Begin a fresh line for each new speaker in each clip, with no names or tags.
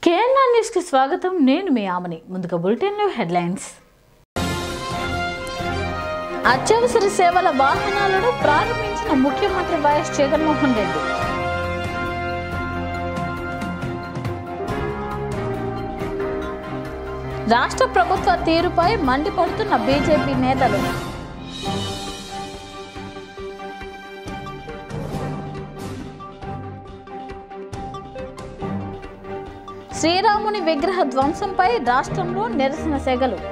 KNR news కి స్వాగతం నేను మీ ఆమని ముందుగా బులెటిన్లో హెడ్లైన్స్ అత్యవసర సేవల వాహనాలను ప్రారంభించిన ముఖ్యమంత్రి వైఎస్ జగన్మోహన్ రెడ్డి రాష్ట్ర ప్రభుత్వ తీరుపై మండిపడుతున్న బీజేపీ నేతలు శ్రీరాముని విగ్రహ ధ్వంసంపై రాష్ట్రంలో నిరసన సెగలు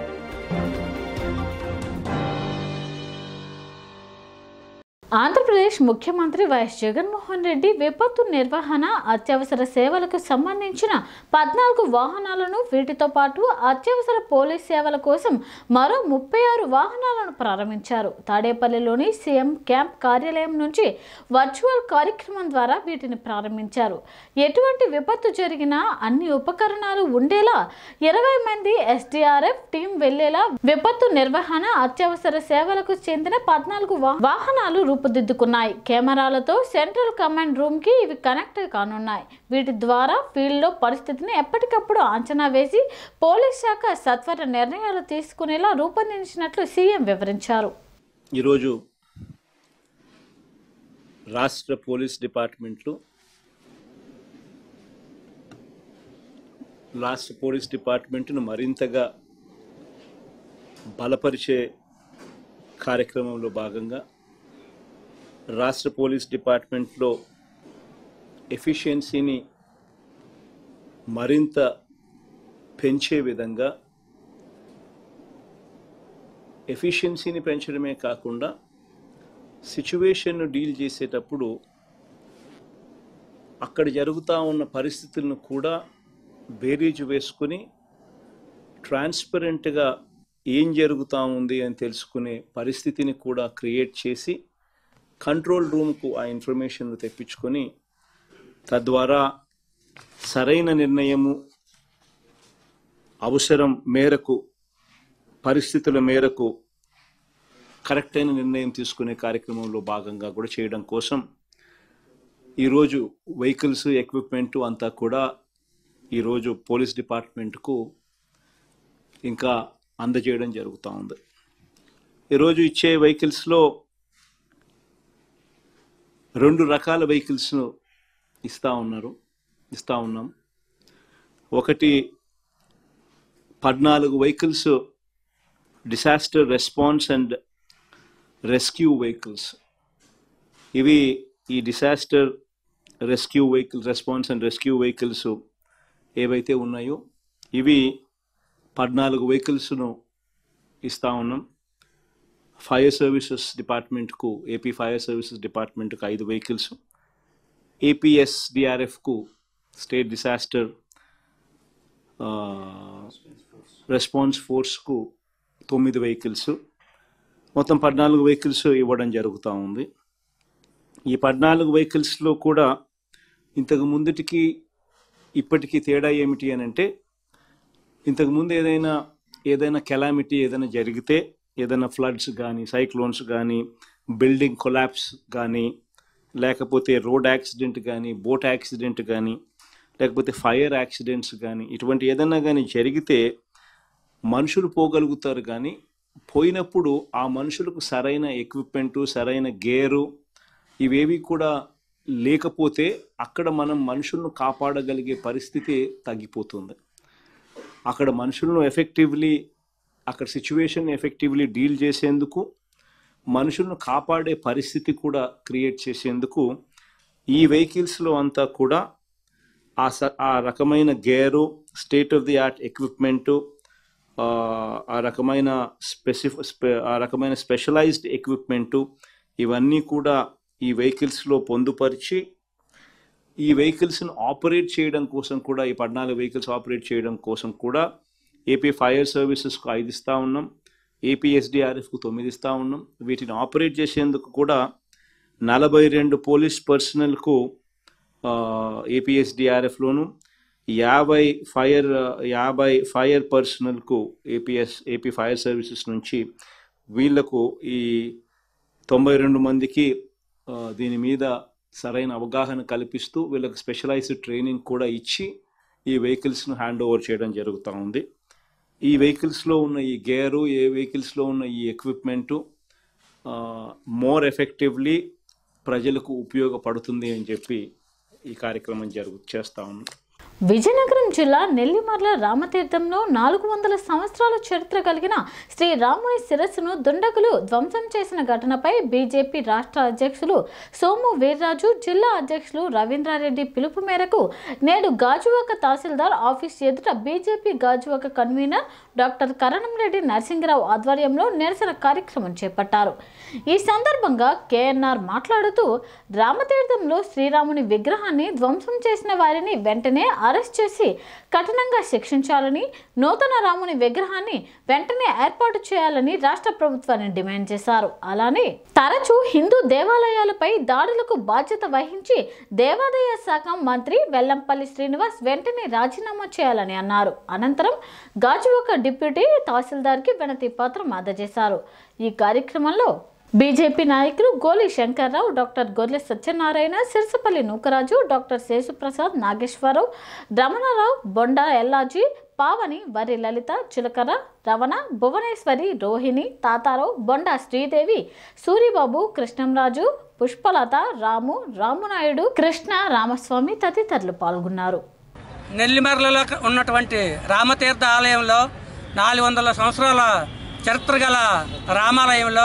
ఆంధ్రప్రదేశ్ ముఖ్యమంత్రి వైఎస్ జగన్మోహన్ రెడ్డి విపత్తు నిర్వహణ అత్యవసర సేవలకు సంబంధించిన పద్నాలుగు వాహనాలను వీటితో పాటు అత్యవసర పోలీస్ సేవల కోసం మరో ముప్పై ఆరు వాహనాలను ప్రారంభించారు తాడేపల్లిలోని సీఎం క్యాంప్ కార్యాలయం నుంచి వర్చువల్ కార్యక్రమం ద్వారా వీటిని ప్రారంభించారు ఎటువంటి విపత్తు జరిగినా అన్ని ఉపకరణాలు ఉండేలా ఇరవై మంది ఎస్డీఆర్ఎఫ్ టీం వెళ్లేలా విపత్తు నిర్వహణ అత్యవసర సేవలకు చెందిన పద్నాలుగు వా- వాహనాలు రూపుదిద్దుకున్నాయి కెమెరాలతో సెంట్రల్ కమాండ్ రూమ్ కి ఇవి కనెక్ట్ కానున్నాయి వీటి ద్వారా ఫీల్డ్ లో పరిస్థితిని ఎప్పటికప్పుడు అంచనా వేసి పోలీస్ శాఖ సత్వర నిర్ణయాలు తీసుకునేలా రూపొందించినట్లు సీఎం వివరించారు
ఈరోజు రాష్ట్ర పోలీస్ డిపార్ట్మెంట్లో రాష్ట్ర పోలీస్ డిపార్ట్మెంట్ను మరింతగా బలపరిచే కార్యక్రమంలో భాగంగా రాష్ట్ర పోలీస్ డిపార్ట్మెంట్లో ఎఫిషియన్సీని మరింత పెంచే విధంగా ఎఫిషియన్సీని పెంచడమే కాకుండా సిచ్యువేషన్ను డీల్ చేసేటప్పుడు అక్కడ జరుగుతూ ఉన్న పరిస్థితులను కూడా బేరీజు వేసుకుని ట్రాన్స్పరెంట్గా ఏం జరుగుతూ ఉంది అని తెలుసుకునే పరిస్థితిని కూడా క్రియేట్ చేసి కంట్రోల్ రూమ్కు ఆ ఇన్ఫర్మేషన్ తెప్పించుకొని తద్వారా సరైన నిర్ణయము అవసరం మేరకు పరిస్థితుల మేరకు కరెక్ట్ అయిన నిర్ణయం తీసుకునే కార్యక్రమంలో భాగంగా కూడా చేయడం కోసం ఈరోజు వెహికల్స్ ఎక్విప్మెంట్ అంతా కూడా ఈరోజు పోలీస్ డిపార్ట్మెంట్కు ఇంకా అందజేయడం జరుగుతూ ఉంది ఈరోజు ఇచ్చే వెహికల్స్లో రెండు రకాల వెహికల్స్ను ఇస్తూ ఉన్నారు ఇస్తూ ఉన్నాం ఒకటి పద్నాలుగు vehicles disaster response and rescue vehicles ఇవి ఈ disaster rescue vehicle response and rescue vehicles ఏవైతే ఉన్నాయో ఇవి పద్నాలుగు వెహికల్స్ను ఇస్తూ ఉన్నాం ఫైర్ సర్వీసెస్ డిపార్ట్మెంట్కు ఏపీ ఫైర్ సర్వీసెస్ డిపార్ట్మెంట్కు ఐదు వెహికల్స్ ఏపీఎస్డిఆర్ఎఫ్కు స్టేట్ డిసాస్టర్ రెస్పాన్స్ ఫోర్స్కు తొమ్మిది వెహికల్స్ మొత్తం పద్నాలుగు వెహికల్స్ ఇవ్వడం జరుగుతూ ఉంది ఈ పద్నాలుగు వెహికల్స్లో కూడా ఇంతకు ముందుటికి ఇప్పటికీ తేడా ఏమిటి అని అంటే ఇంతకు ముందు ఏదైనా ఏదైనా కెలామిటీ ఏదైనా జరిగితే ఏదైనా ఫ్లడ్స్ కానీ సైక్లోన్స్ కానీ బిల్డింగ్ కొలాప్స్ కానీ లేకపోతే రోడ్ యాక్సిడెంట్ కానీ బోట్ యాక్సిడెంట్ కానీ లేకపోతే ఫైర్ యాక్సిడెంట్స్ కానీ ఇటువంటి ఏదైనా కానీ జరిగితే మనుషులు పోగలుగుతారు కానీ పోయినప్పుడు ఆ మనుషులకు సరైన ఎక్విప్మెంటు సరైన గేరు ఇవేవి కూడా లేకపోతే అక్కడ మనం మనుషులను కాపాడగలిగే పరిస్థితి తగ్గిపోతుంది అక్కడ మనుషులను ఎఫెక్టివ్లీ అక్కడ సిచ్యువేషన్ ఎఫెక్టివ్లీ డీల్ చేసేందుకు మనుషులను కాపాడే పరిస్థితి కూడా క్రియేట్ చేసేందుకు ఈ వెహికల్స్లో అంతా కూడా ఆ స ఆ రకమైన gear state of the art equipment ఆ రకమైన స్పెసిఫి స్పె ఆ రకమైన స్పెషలైజ్డ్ ఎక్విప్మెంటు ఇవన్నీ కూడా ఈ వెహికల్స్లో పొందుపరిచి ఈ వెహికల్స్ను ఆపరేట్ చేయడం కోసం కూడా ఈ పద్నాలుగు వెహికల్స్ ఆపరేట్ చేయడం కోసం కూడా ఏపీ ఫైర్ సర్వీసెస్కు ఐదు ఇస్తూ ఉన్నాం ఏపీఎస్డిఆర్ఎఫ్కు తొమ్మిది ఇస్తూ ఉన్నాం వీటిని ఆపరేట్ చేసేందుకు కూడా నలభై రెండు పోలీస్ పర్సనల్కు ఏపీఎస్డిఆర్ఎఫ్లోను యాభై ఫైర్ యాభై ఫైర్ పర్సనల్కు ఏపీఎస్ ఏపీ ఫైర్ సర్వీసెస్ నుంచి వీళ్లకు ఈ తొంభై రెండు మందికి ఆ, దీని మీద సరైన అవగాహన కల్పిస్తూ వీళ్ళకి స్పెషలైజ్డ్ ట్రైనింగ్ కూడా ఇచ్చి ఈ వెహికల్స్ను హ్యాండ్ ఓవర్ చేయడం జరుగుతూ ఉంది ఈ వెహికల్స్లో ఉన్న ఈ గేరు ఏ వెహికల్స్లో ఉన్న ఈ ఎక్విప్మెంటు మోర్ ఎఫెక్టివ్లీ ప్రజలకు ఉపయోగపడుతుంది అని చెప్పి ఈ కార్యక్రమం జరుగు చేస్తా ఉన్నాం
విజయనగరం జిల్లా నెల్లిమర్ల రామతీర్థంలో నాలుగు వందల సంవత్సరాల చరిత్ర కలిగిన శ్రీ రాముని శిరస్సును దుండగులు ధ్వంసం చేసిన ఘటనపై బీజేపీ రాష్ట్ర అధ్యక్షులు సోము వీర్రాజు జిల్లా అధ్యక్షులు రవీంద్రారెడ్డి పిలుపు మేరకు నేడు గాజువాక తహసీల్దార్ ఆఫీస్ ఎదుట BJP Gajuwaka convener doctor Karanam Reddy Narasimha Rao ఆధ్వర్యంలో నిరసన కార్యక్రమం చేపట్టారు ఈ సందర్భంగా కేఎన్ఆర్ మాట్లాడుతూ రామతీర్థంలో శ్రీరాముని విగ్రహాన్ని ధ్వంసం చేసిన వారిని వెంటనే అరెస్ట్ చేసి కఠినంగా శిక్షించాలని నూతన రాముని విగ్రహాన్ని వెంటనే ఏర్పాటు చేయాలని రాష్ట్ర ప్రభుత్వాన్ని డిమాండ్ చేశారు అలానే తరచూ హిందూ దేవాలయాలపై దాడులకు బాధ్యత వహించి దేవాదాయ శాఖ మంత్రి వెల్లంపల్లి శ్రీనివాస్ వెంటనే రాజీనామా చేయాలని అన్నారు అనంతరం గాజువాక డిప్యూటీ తహసీల్దార్కి వినతి పత్రం అందజేశారు ఈ కార్యక్రమంలో బీజేపీ నాయకులు గోలి శంకర్రావు డాక్టర్ గొర్రె సత్యనారాయణ సిరిసపల్లి నూకరాజు డాక్టర్ శేషుప్రసాద్ నాగేశ్వరరావు రమణారావు బొండా ఎల్లాజీ పావని వరి లలిత చిలకర రవణ భువనేశ్వరి రోహిణి తాతారావు బొండా శ్రీదేవి సూరిబాబు కృష్ణంరాజు పుష్పలత రాము రామునాయుడు కృష్ణ రామస్వామి తదితరులు పాల్గొన్నారు
నెల్లిమర్లలో ఉన్నటువంటి రామతీర్థ ఆలయంలో నాలుగు వందల సంవత్సరాల చరిత్ర గల రామాలయంలో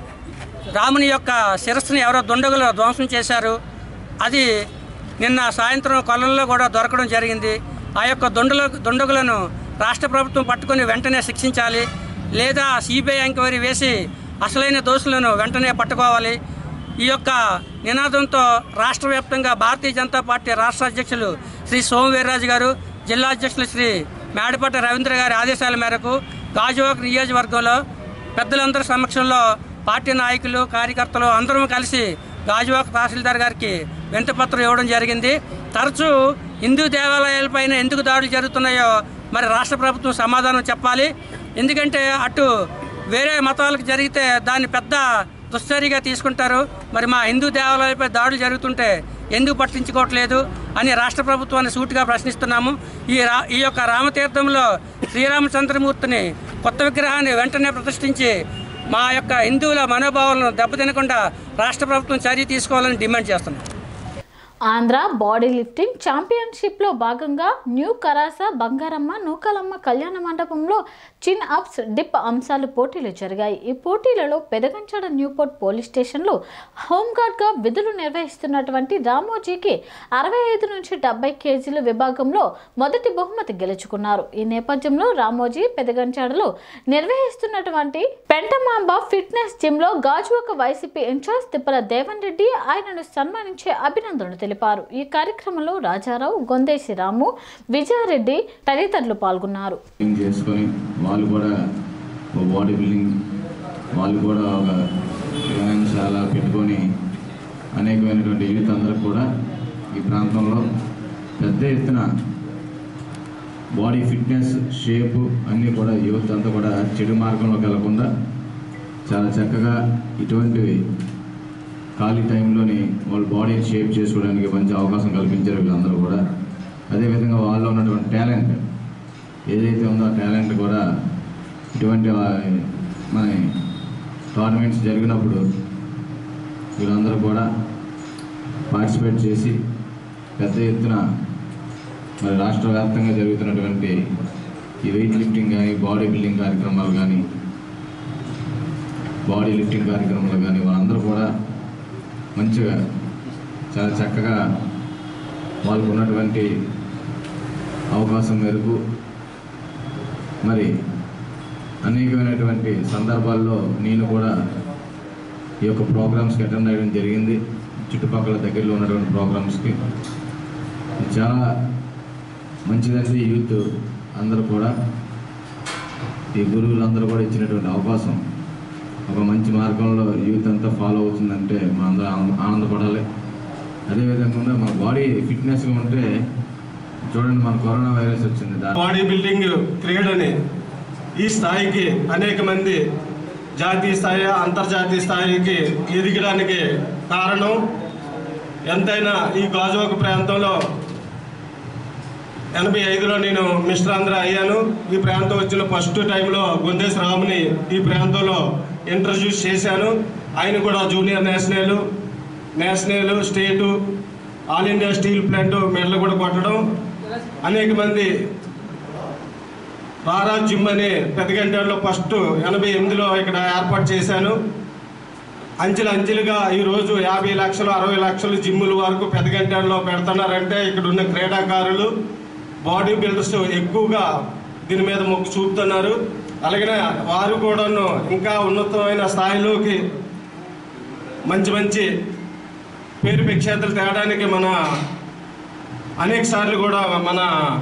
రాముని యొక్క శిరస్సుని ఎవరో దుండగులు ధ్వంసం చేశారు అది నిన్న సాయంత్రం కొలంలో కూడా దొరకడం జరిగింది ఆ యొక్క దుండల దుండగులను రాష్ట్ర ప్రభుత్వం పట్టుకొని వెంటనే శిక్షించాలి లేదా సిబిఐ ఎంక్వైరీ వేసి అసలైన దోషులను వెంటనే పట్టుకోవాలి ఈ యొక్క నినాదంతో రాష్ట్ర వ్యాప్తంగా భారతీయ జనతా పార్టీ రాష్ట్ర అధ్యక్షులు శ్రీ సోమవీర్రాజు గారు జిల్లా అధ్యక్షులు శ్రీ మేడపట్ట రవీంద్ర గారి ఆదేశాల మేరకు గాజువాక నియోజకవర్గంలో పెద్దలందరి సమక్షంలో పార్టీ నాయకులు కార్యకర్తలు అందరం కలిసి గాజువాక తహసీల్దార్ గారికి వింతపత్రం ఇవ్వడం జరిగింది తరచూ హిందూ దేవాలయాలపైన ఎందుకు దాడులు జరుగుతున్నాయో మరి రాష్ట్ర ప్రభుత్వం సమాధానం చెప్పాలి ఎందుకంటే అటు వేరే మతాలకు జరిగితే దాన్ని పెద్ద దుశ్చర్యగా తీసుకుంటారు మరి మా హిందూ దేవాలయాలపై దాడులు జరుగుతుంటే ఎందుకు పట్టించుకోవట్లేదు అని రాష్ట్ర ప్రభుత్వాన్ని సూటిగా ప్రశ్నిస్తున్నాము ఈ రా ఈ యొక్క రామతీర్థంలో శ్రీరామచంద్రమూర్తిని కొత్త విగ్రహాన్ని వెంటనే ప్రతిష్ఠించి మా యొక్క హిందువుల మనోభావాలను దెబ్బతినకుండా రాష్ట్ర ప్రభుత్వం చర్య తీసుకోవాలని డిమాండ్ చేస్తున్నాం
ఆంధ్ర బాడీ లిఫ్టింగ్ ఛాంపియన్షిప్లో భాగంగా న్యూ కరాస బంగారమ్మ నూకలమ్మ కళ్యాణ మండపంలో చిన్ అప్స్ డిప్ అంశాలు పోటీలు జరిగాయి ఈ పోటీలలో పెదగంచాడ న్యూపోర్ట్ పోలీస్ స్టేషన్లో హోంగార్డ్గా విధులు నిర్వహిస్తున్నటువంటి రామోజీకి అరవై ఐదు నుంచి డెబ్బై కేజీల విభాగంలో మొదటి బహుమతి గెలుచుకున్నారు ఈ నేపథ్యంలో రామోజీ పెదగంచాడలో నిర్వహిస్తున్నటువంటి పెంటమాంబ ఫిట్నెస్ జిమ్లో గాజువాక వైసీపీ ఇన్ఛార్జ్ తిప్పల దేవన్ రెడ్డి ఆయనను సన్మానించే అభినందనలు తెలిపారు ఈ కార్యక్రమంలో రాజారావు గొందేసి రాము విజయారెడ్డి తదితరులు పాల్గొన్నారు
ట్రైనింగ్ చేసుకొని వాళ్ళు కూడా ఒక బాడీ బిల్డింగ్ వాళ్ళు కూడా ఒక వ్యాయామశాల పెట్టుకొని అనేకమైనటువంటి యూత్ అందరూ కూడా ఈ ప్రాంతంలో పెద్ద ఎత్తున బాడీ ఫిట్నెస్ షేప్ అన్నీ కూడా యూత్ అంతా కూడా చెడు మార్గంలోకి వెళ్లకుండా చాలా చక్కగా ఇటువంటివి ఖాళీ టైంలోని వాళ్ళ బాడీని షేప్ చేసుకోవడానికి మంచి అవకాశం కల్పించారు వీళ్ళందరూ కూడా అదేవిధంగా వాళ్ళలో ఉన్నటువంటి టాలెంట్ ఏదైతే ఉందో ఆ టాలెంట్ కూడా ఇటువంటి ఆ- మన టోర్నమెంట్స్ జరిగినప్పుడు వీళ్ళందరూ కూడా పార్టిసిపేట్ చేసి పెద్ద ఎత్తున మరి రాష్ట్ర వ్యాప్తంగా జరుగుతున్నటువంటి ఈ వెయిట్ లిఫ్టింగ్ కానీ బాడీ బిల్డింగ్ కార్యక్రమాలు కానీ బాడీ లిఫ్టింగ్ కార్యక్రమాలు కానీ వాళ్ళందరూ కూడా మంచిగా చాలా చక్కగా వాళ్ళకు ఉన్నటువంటి అవకాశం మేరకు మరి అనేకమైనటువంటి సందర్భాల్లో నేను కూడా ఈ యొక్క ప్రోగ్రామ్స్కి అటెండ్ అయ్యడం జరిగింది చుట్టుపక్కల దగ్గరలో ఉన్నటువంటి ప్రోగ్రామ్స్కి ఇది చాలా మంచిదండి యూత్ అందరూ కూడా ఈ గురువులందరూ కూడా ఇచ్చినటువంటి అవకాశం ఒక మంచి మార్గంలో యూత్ అంతా ఫాలో అవుతుందంటే మనందరం ఆనంద- ఆనందపడాలి అదేవిధంగా మన బాడీ ఫిట్నెస్గా ఉంటే చూడండి మన కరోనా వైరస్ వచ్చింది దా
బాడీ బిల్డింగ్ క్రీడని ఈ స్థాయికి అనేక మంది జాతీయ స్థాయి అంతర్జాతీయ స్థాయికి ఎదగడానికి కారణం ఎంతైనా ఈ గాజువాక ప్రాంతంలో ఎనభై ఐదులో నేను మిస్టర్ ఆంధ్ర అయ్యాను ఈ ప్రాంతం వచ్చిన ఫస్ట్ టైంలో గుందేశ్ రాముని ఈ ప్రాంతంలో ఇంట్రడ్యూస్ చేశాను ఆయన కూడా junior national national state all India steel plant మెడలు కూడా కొట్టడం అనేక మంది రారా జిమ్ అని పెద్దగంటలో ఫస్ట్ ఎనభై ఎనిమిదిలో ఇక్కడ ఏర్పాటు చేశాను అంచెలు అంచెలుగా ఈరోజు యాభై లక్షలు అరవై లక్షలు జిమ్ముల వరకు పెద్దగంటల్లో పెడుతున్నారంటే ఇక్కడ ఉన్న క్రీడాకారులు బాడీ బిల్డర్స్ ఎక్కువగా దీని మీద మొక్కు చూపుతున్నారు అలాగే వారు కూడాను ఇంకా ఉన్నతమైన స్థాయిలోకి మంచి మంచి పేరు ప్రఖ్యాతులు తేడానికి మన అనేక సార్లు కూడా మన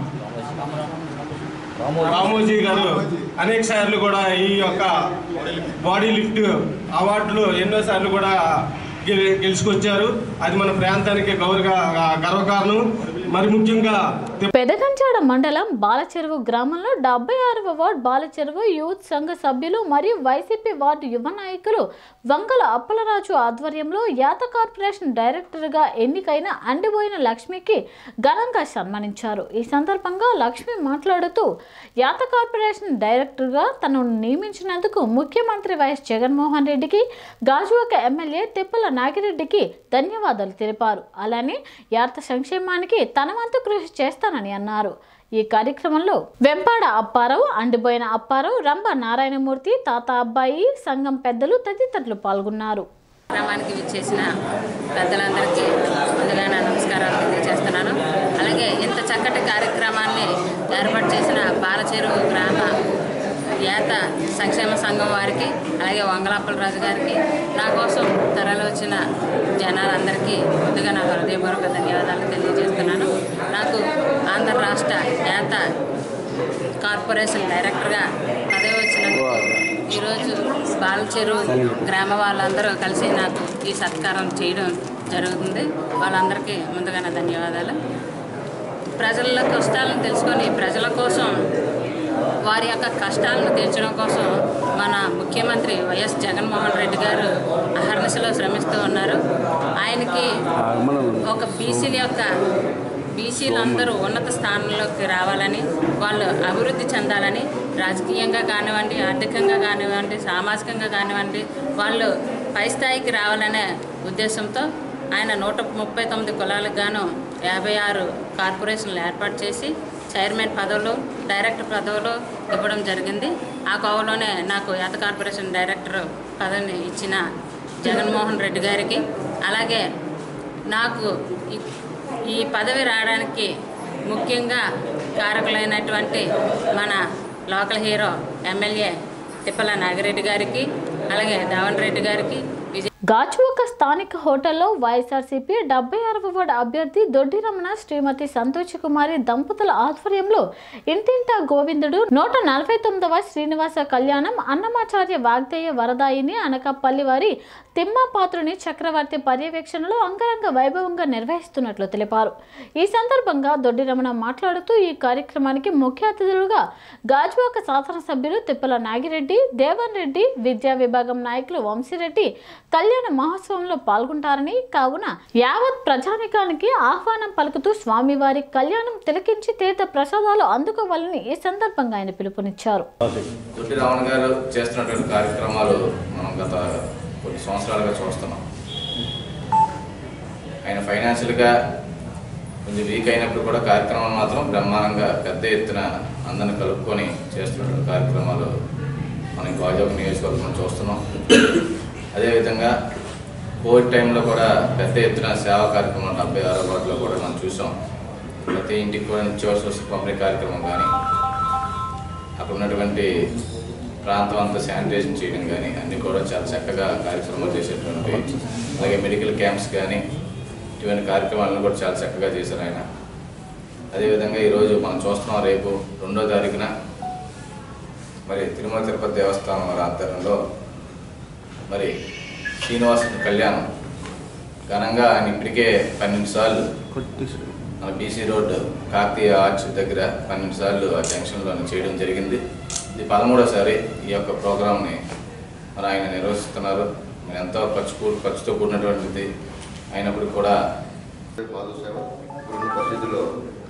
రామోజీ గారు అనేక సార్లు కూడా ఈ యొక్క బాడీ లిఫ్ట్ అవార్డులు ఎన్నో సార్లు కూడా గె- గెలుచుకొచ్చారు అది మన ప్రాంతానికి గౌరవ గర్వకారణం మరి ముఖ్యంగా
పెదగంచాడ మండలం బాలచెరువు గ్రామంలో డెబ్బై ఆరవ వార్డు బాలచెరువు యూత్ సంఘ సభ్యులు మరియు వైసీపీ వార్డు యువ నాయకులు వంగల అప్పలరాజు ఆధ్వర్యంలో యాత కార్పొరేషన్ డైరెక్టర్గా ఎన్నికైన అండిపోయిన లక్ష్మికి ఘనంగా సన్మానించారు ఈ సందర్భంగా లక్ష్మి మాట్లాడుతూ యాత కార్పొరేషన్ డైరెక్టర్గా తనను నియమించినందుకు ముఖ్యమంత్రి వైఎస్ జగన్మోహన్ రెడ్డికి గాజువాక ఎమ్మెల్యే తిప్పల నాగిరెడ్డికి ధన్యవాదాలు తెలిపారు అలానే యాత సంక్షేమానికి తన వంతు కృషి చేస్తానని అన్నారు ఈ కార్యక్రమంలో వెంపాడ అప్పారావు అండిపోయిన అప్పారావు రంభ నారాయణమూర్తి తాత అబ్బాయి సంఘం పెద్దలు తదితరులు పాల్గొన్నారు
కార్యక్రమానికి విచ్చేసిన పెద్దలందరికీ ముందుగా నా నమస్కారాలు తెలియజేస్తున్నాను అలాగే ఇంత చక్కటి కార్యక్రమాన్ని ఏర్పాటు చేసిన బాలచెరువు గ్రామ ఏత సంక్షేమ సంఘం వారికి అలాగే వంగలాప్పలరాజు గారికి నా కోసం తరలి వచ్చిన జనాలందరికీ ముందుగా నా హృదయపూర్వక ధన్యవాదాలు తెలియజేస్తున్నాను నాకు ఆంధ్ర రాష్ట్ర ఏత కార్పొరేషన్ డైరెక్టర్గా పదవి వచ్చినందుకు ఈరోజు బాలచెరు గ్రామ వాళ్ళందరూ కలిసి నాకు ఈ సత్కారం చేయడం జరుగుతుంది వాళ్ళందరికీ ముందుగా నా ధన్యవాదాలు ప్రజల కష్టాలను తెలుసుకొని ప్రజల కోసం వారి యొక్క కష్టాలను తీర్చడం కోసం మన ముఖ్యమంత్రి వైఎస్ జగన్మోహన్ రెడ్డి గారు అహర్నిశలో శ్రమిస్తూ ఉన్నారు ఆయనకి ఒక బీసీల యొక్క బీసీలందరూ ఉన్నత స్థానంలోకి రావాలని వాళ్ళు అభివృద్ధి చెందాలని రాజకీయంగా కానివ్వండి ఆర్థికంగా కానివ్వండి సామాజికంగా కానివ్వండి వాళ్ళు పై స్థాయికి రావాలనే ఉద్దేశంతో ఆయన నూట ముప్పై తొమ్మిది కులాలకు గాను యాభై ఆరు కార్పొరేషన్లు ఏర్పాటు చేసి చైర్మన్ పదవులు డైరెక్టర్ పదవులు ఇవ్వడం జరిగింది ఆ కోవలోనే నాకు యాత కార్పొరేషన్ డైరెక్టర్ పదవిని ఇచ్చిన జగన్మోహన్ రెడ్డి గారికి అలాగే నాకు ఈ- ఈ పదవి రావడానికి ముఖ్యంగా కారకులైనటువంటి మన local hero MLA Tippala Nagi Reddy గారికి అలాగే దావన్ రెడ్డి గారికి విజయ్
గాజువాక స్థానిక హోటల్లో వైఎస్ఆర్సీపీ డెబ్బై ఆరవ వార్డు అభ్యర్థి దొడ్డి రమణ శ్రీమతి సంతోష్ కుమారి దంపతుల ఆధ్వర్యంలో ఇంటింటా గోవిందుడు నూట నలభై తొమ్మిదవ శ్రీనివాస కళ్యాణం అన్నమాచార్య వాగ్దేయ వరదాయిని అనకాపల్లి వారి తిమ్మాపాత్రుని చక్రవర్తి పర్యవేక్షణలో అంగరంగ వైభవంగా నిర్వహిస్తున్నట్లు తెలిపారు ఈ సందర్భంగా దొడ్డి రమణ మాట్లాడుతూ ఈ కార్యక్రమానికి ముఖ్య అతిథులుగా గాజువాక శాసనసభ్యులు తిప్పల నాగిరెడ్డి దేవన్ రెడ్డి విద్యా విభాగం నాయకులు వంశీరెడ్డి కళ్యాణ మహోత్సవంలో పాల్గొంటారని కావున యావత్ ప్రజానికానికి ఆహ్వానం పలుకుతూ స్వామివారి కళ్యాణం తిలకించి తీర్థ ప్రసాదాలు అందుకోవాలని ఈ సందర్భంగా ఆయన పిలుపునిచ్చారు
దొడ్డి రావణ గారు చేస్తున్నటువంటి కార్యక్రమాలు మనం గత కొన్ని సంవత్సరాలుగా చూస్తున్నాం ఆయన ఫైనాన్షియల్గా కొంచెం వీక్ అయినప్పుడు కూడా కార్యక్రమాలు మాత్రం బ్రహ్మాండంగా పెద్ద ఎత్తున అందరిని కలుపుకొని చేస్తున్నటువంటి కార్యక్రమాలు మనం గాజాబ్ నియోజకవర్గం చూస్తున్నాం అదేవిధంగా కోవిడ్ టైంలో కూడా పెద్ద ఎత్తున సేవా కార్యక్రమం డెబ్బై ఆరో వాటిలో కూడా మనం చూసాం ప్రతి ఇంటికి కూడా నిత్యావసర వస్తు పంపిణీ కార్యక్రమం కానీ అక్కడ ఉన్నటువంటి ప్రాంతం అంతా శానిటైజేషన్ చేయడం కానీ అన్నీ కూడా చాలా చక్కగా కార్యక్రమాలు చేసేటువంటి అలాగే మెడికల్ క్యాంప్స్ కానీ ఇటువంటి కార్యక్రమాలను కూడా చాలా చక్కగా చేశారు ఆయన అదేవిధంగా ఈరోజు మనం చూస్తున్నాం రేపు రెండో తారీఖున మరి తిరుమల తిరుపతి దేవస్థానం వారి ఆధ్వర్యంలో మరి శ్రీనివాస కళ్యాణం ఘనంగా ఆయన ఇప్పటికే పన్నెండు సార్లు మన బీసీ రోడ్ కాకతీయ ఆర్చ్ దగ్గర పన్నెండు సార్లు ఆ జంక్షన్లో చేయడం జరిగింది ఇది పదమూడోసారి ఈ యొక్క ప్రోగ్రామ్ని మరి ఆయన నిర్వహిస్తున్నారు మరి ఎంతో ఖర్చు కూ- ఖర్చుతో కూడినటువంటిది అయినప్పుడు కూడా
పాదసేవ రెండు పరిస్థితుల్లో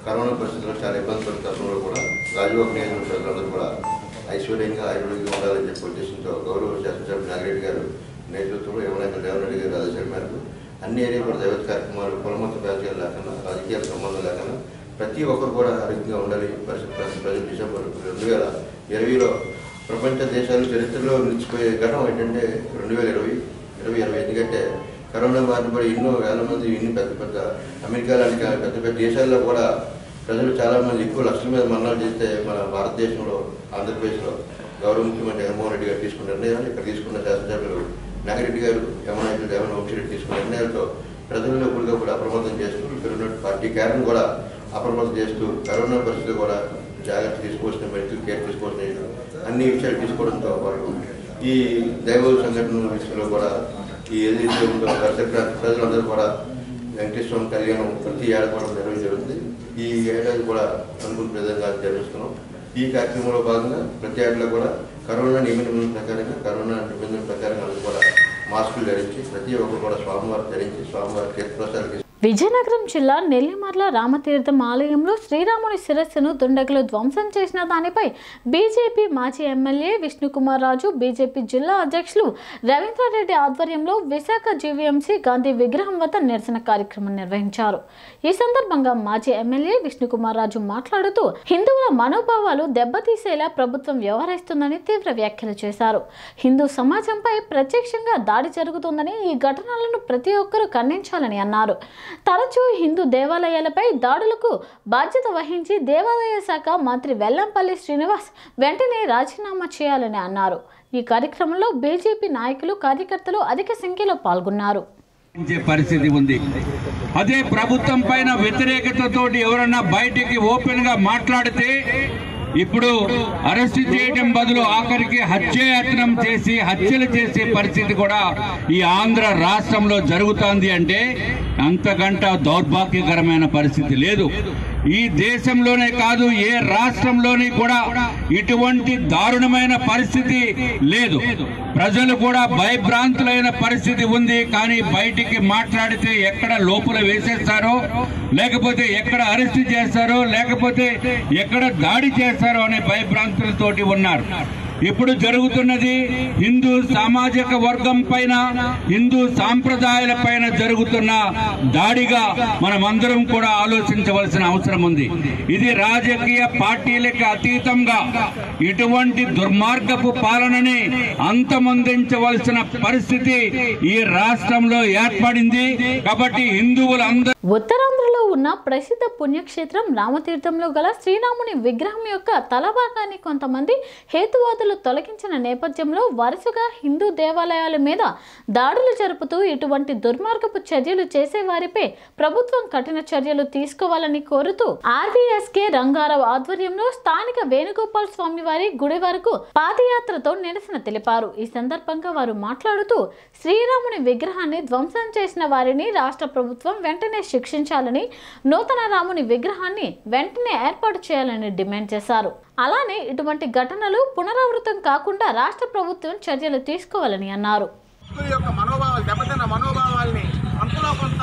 కరోనా పరిస్థితుల్లో చాలా ఇబ్బంది పడిన తరుణంలో కూడా రాజువాక నియోజకవర్గ ప్రజలందరూ కూడా ఐశ్వర్యంగా ఆయుర్వేదంగా ఉండాలని చెప్పి ఉద్దేశంతో గౌరవ శాసనసభ్యులు నాగిరెడ్డి గారు నేతృత్వంలో యమునాయకులు రేవంత్ రెడ్డి గారు ఆదేశాల మేరకు అన్ని ఏరియా కూడా దైవత కార్యక్రమాలు కులమత రాజకీయాలు లేకుండా రాజకీయాల సంబంధం లేకుండా ప్రతి ఒక్కరు కూడా ఆరోగ్యంగా ఉండాలి పరిస్థితి ప్రజలు డిసెంబర్ రెండు వేల ఇరవైలో ప్రపంచ దేశాల చరిత్రలో నిలిచిపోయే ఘటన ఏంటంటే రెండు వేల ఇరవై ఇరవై ఇరవై ఎందుకంటే కరోనా బారిన పడి ఎన్నో వేల మంది ఎన్ని పెద్ద పెద్ద అమెరికా లాంటి కా- పెద్ద పెద్ద దేశాల్లో కూడా ప్రజలు చాలా మంది ఎక్కువ లక్షల మీద మరణాలు చేస్తే మన భారతదేశంలో ఆంధ్రప్రదేశ్లో గౌరవ ముఖ్యమంత్రి జగన్మోహన్ రెడ్డి గారు తీసుకున్న నిర్ణయాలు ఇక్కడ తీసుకున్న శాసనసభ్యులు నాగిరెడ్డి గారు యమనాయకులు దేవన్ వంశీరెడ్డి తీసుకున్న నిర్ణయాలతో ప్రజలను ఎప్పటికప్పుడు అప్రమత్తం చేస్తూ ఇక్కడ ఉన్న పార్టీ క్యాడర్ను కూడా అప్రమత్తం చేస్తూ కరోనా పరిస్థితి కూడా జాగ్రత్త తీసుకోవాల్సిన మెడికల్ కేర్ తీసుకోవాల్సిన అన్ని విషయాలు తీసుకోవడంతో వాళ్ళు ఈ దైవ సంఘటనల విషయంలో కూడా ఈ ఏదైతే ఉందో దర్శక్రాంతి ప్రజలందరూ కూడా వెంకటేశ్వరం కళ్యాణం ప్రతి ఏడాది కూడా నిర్వహించడం జరుగుతుంది ఈ ఏడాది కూడా అనుకున్న విధంగా జరిపిస్తున్నాం ఈ కార్యక్రమంలో భాగంగా ప్రతి ఏడాదిలో కూడా కరోనా నిబంధనల ప్రకారంగా కరోనా నిబంధనల ప్రకారంగా అందరూ కూడా మాస్కులు ధరించి ప్రతి ఒక్కరు కూడా స్వామివారు ధరించి స్వామివారి తీర్థప్రసాదాలు
విజయనగరం జిల్లా నెల్లిమర్ల రామతీర్థం ఆలయంలో శ్రీరాముని శిరస్సును దుండగులు ధ్వంసం చేసిన దానిపై బీజేపీ మాజీ ఎమ్మెల్యే విష్ణుకుమార్ రాజు బీజేపీ జిల్లా అధ్యక్షులు రవీంద్రారెడ్డి ఆధ్వర్యంలో విశాఖ జీవీఎంసీ గాంధీ విగ్రహం వద్ద నిరసన కార్యక్రమం నిర్వహించారు ఈ సందర్భంగా మాజీ ఎమ్మెల్యే విష్ణుకుమార్ రాజు మాట్లాడుతూ హిందువుల మనోభావాలు దెబ్బతీసేలా ప్రభుత్వం వ్యవహరిస్తుందని తీవ్ర వ్యాఖ్యలు చేశారు హిందూ సమాజంపై ప్రత్యక్షంగా దాడి జరుగుతుందని ఈ ఘటనలను ప్రతి ఒక్కరూ ఖండించాలని అన్నారు తరచూ హిందూ దేవాలయాలపై దాడులకు బాధ్యత వహించి దేవాదాయ శాఖ మంత్రి వెల్లంపల్లి శ్రీనివాస్ వెంటనే రాజీనామా చేయాలని అన్నారు ఈ కార్యక్రమంలో బీజేపీ నాయకులు కార్యకర్తలు అధిక సంఖ్యలో పాల్గొన్నారు
ఇచ్చే పరిస్థితి ఉంది అదే ప్రభుత్వం పైన వ్యతిరేకతతోటి ఎవరన్నా బయటికి ఓపెన్ గా మాట్లాడితే ఇప్పుడు అరెస్ట్ చేయడం బదులు ఆఖరికి హత్యాయత్నం చేసి హత్యలు చేసే పరిస్థితి కూడా ఈ ఆంధ్ర రాష్ట్రంలో జరుగుతోంది అంటే అంతకంట దౌర్భాగ్యకరమైన పరిస్థితి లేదు ఈ దేశంలోనే కాదు ఏ రాష్ట్రంలోని కూడా ఇటువంటి దారుణమైన పరిస్థితి లేదు ప్రజలు కూడా భయభ్రాంతులైన పరిస్థితి ఉంది కానీ బయటికి మాట్లాడితే ఎక్కడ లోపల వేసేస్తారో లేకపోతే ఎక్కడ అరెస్ట్ చేస్తారో లేకపోతే ఎక్కడ దాడి చేస్తారో అనే భయభ్రాంతులతోటి ఉన్నారు ఇప్పుడు జరుగుతున్నది హిందూ సామాజిక వర్గం పైన హిందూ సాంప్రదాయాల పైన జరుగుతున్న దాడిగా మనమందరం కూడా ఆలోచించవలసిన అవసరం ఉంది ఇది రాజకీయ పార్టీలకు అతీతంగా ఇటువంటి దుర్మార్గపు పాలనని అంతమొందించవలసిన పరిస్థితి ఈ రాష్ట్రంలో ఏర్పడింది కాబట్టి హిందువులందరూ
ఉత్తరాంధ్రలో ఉన్న ప్రసిద్ధ పుణ్యక్షేత్రం రామతీర్థంలో గల శ్రీరాముని విగ్రహం యొక్క తలభాగాన్ని కొంతమంది హేతువాదులు తొలగించిన నేపథ్యంలో వరుసగా హిందూ దేవాలయాల మీద దాడులు జరుపుతూ ఇటువంటి దుర్మార్గపు చర్యలు చేసే వారిపై ప్రభుత్వం కఠిన చర్యలు తీసుకోవాలని కోరుతూ ఆర్వీఎస్కే రంగారావు ఆధ్వర్యంలో స్థానిక వేణుగోపాల్ స్వామి వారి గుడి వరకు పాదయాత్రతో నిరసన తెలిపారు ఈ సందర్భంగా వారు మాట్లాడుతూ శ్రీరాముని విగ్రహాన్ని ధ్వంసం చేసిన వారిని రాష్ట్ర ప్రభుత్వం వెంటనే శిక్షించాలని నూతన రాముని విగ్రహాన్ని వెంటనే ఏర్పాటు చేయాలని డిమాండ్ చేశారు అలానే ఇటువంటి ఘటనలు పునరావృతం కాకుండా రాష్ట్ర ప్రభుత్వం చర్యలు తీసుకోవాలని అన్నారు
భక్తుల యొక్క మనోభావాలు దెబ్బతిన్న మనోభావాల్ని అంతలో కొంత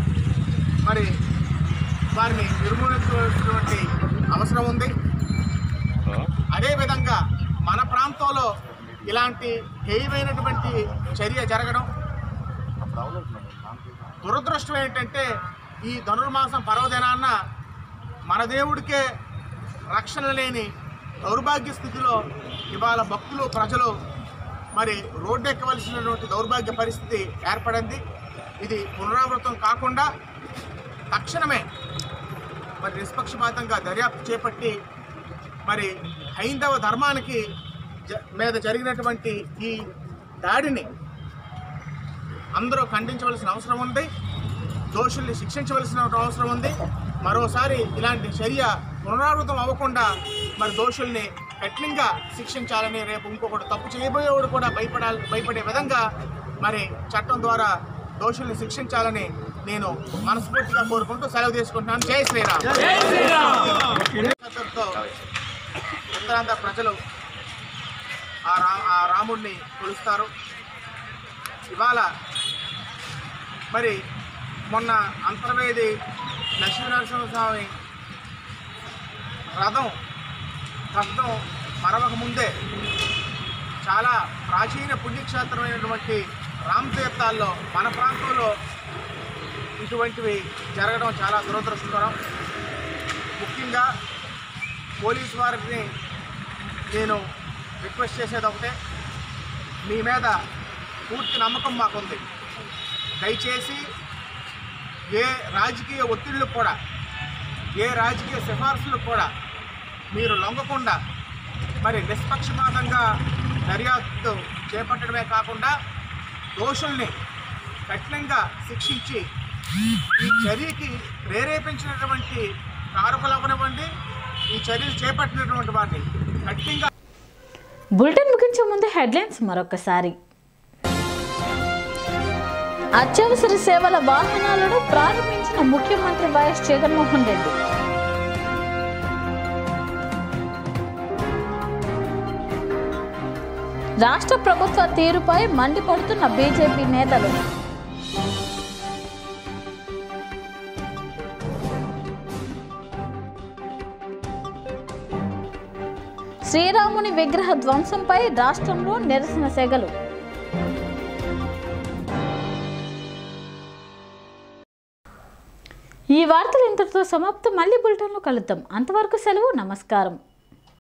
మరి వారిని నిర్మూలించవలసినటువంటి అవసరం ఉంది అదేవిధంగా మన ప్రాంతంలో ఇలాంటి హేయమైనటువంటి చర్య జరగడం దురదృష్టం ఏంటంటే ఈ ధనుర్మాసం పర్వదినాన్న మన దేవుడికే రక్షణ లేని దౌర్భాగ్య స్థితిలో ఇవాళ భక్తులు ప్రజలు మరి రోడ్డు ఎక్కవలసినటువంటి దౌర్భాగ్య పరిస్థితి ఏర్పడింది ఇది పునరావృతం కాకుండా తక్షణమే మరి నిష్పక్షపాతంగా దర్యాప్తు చేపట్టి మరి హైందవ ధర్మానికి జ- మీద జరిగినటువంటి ఈ దాడిని అందరూ ఖండించవలసిన అవసరం ఉంది దోషుల్ని శిక్షించవలసిన అవసరం ఉంది మరోసారి ఇలాంటి చర్య పునరావృతం అవ్వకుండా మరి దోషుల్ని కఠినంగా శిక్షించాలని రేపు ఇంకొకటి తప్పు చేయబోయేవాడు కూడా భయపడాలి భయపడే విధంగా మరి చట్టం ద్వారా దోషుల్ని శిక్షించాలని నేను మనస్ఫూర్తిగా కోరుకుంటూ సెలవు తీసుకుంటున్నాను జై శ్రీరామ్ తో ఉత్తరాంధ్ర ప్రజలు ఆ రా ఆ రాముడిని కొలుస్తారు ఇవాళ మరి మొన్న అంతర్వేది లక్ష్మీనరసింహస్వామి రథం శబ్దం మరవక ముందే చాలా ప్రాచీన పుణ్యక్షేత్రమైనటువంటి రామ్ తీర్థాల్లో మన ప్రాంతంలో ఇటువంటివి జరగడం చాలా దురదృష్టకరం ముఖ్యంగా పోలీస్ వారిని నేను రిక్వెస్ట్ చేసేది ఒకటే మీ మీద పూర్తి నమ్మకం మాకుంది దయచేసి ఏ రాజకీయ ఒత్తిళ్లకు కూడా ఏ రాజకీయ సిఫార్సులకు కూడా మీరు లొంగకుండా మరి నిష్పక్షపాతంగా దర్యాప్తు చేపట్టడమే కాకుండా దోషుల్ని కఠినంగా శిక్షించి ఈ చర్యకి ప్రేరేపించినటువంటి కారకులు అవ్వనివ్వండి ఈ చర్యలు చేపట్టినటువంటి వారిని కఠినంగా
బులెటిన్ ముగించే ముందు హెడ్లైన్స్ మరొకసారి అత్యవసర సేవల వాహనాలను ప్రారంభించిన ముఖ్యమంత్రి వైఎస్ జగన్మోహన్ రెడ్డి రాష్ట్ర ప్రభుత్వ తీరుపై మండిపడుతున్న బీజేపీ నేతలు శ్రీరాముని విగ్రహ ధ్వంసంపై రాష్ట్రంలో నిరసన సెగలు ఈ వార్తలు ఇంతటితో సమాప్తం మళ్ళీ బులెటిన్లో కలుద్దాం అంతవరకు సెలవు నమస్కారం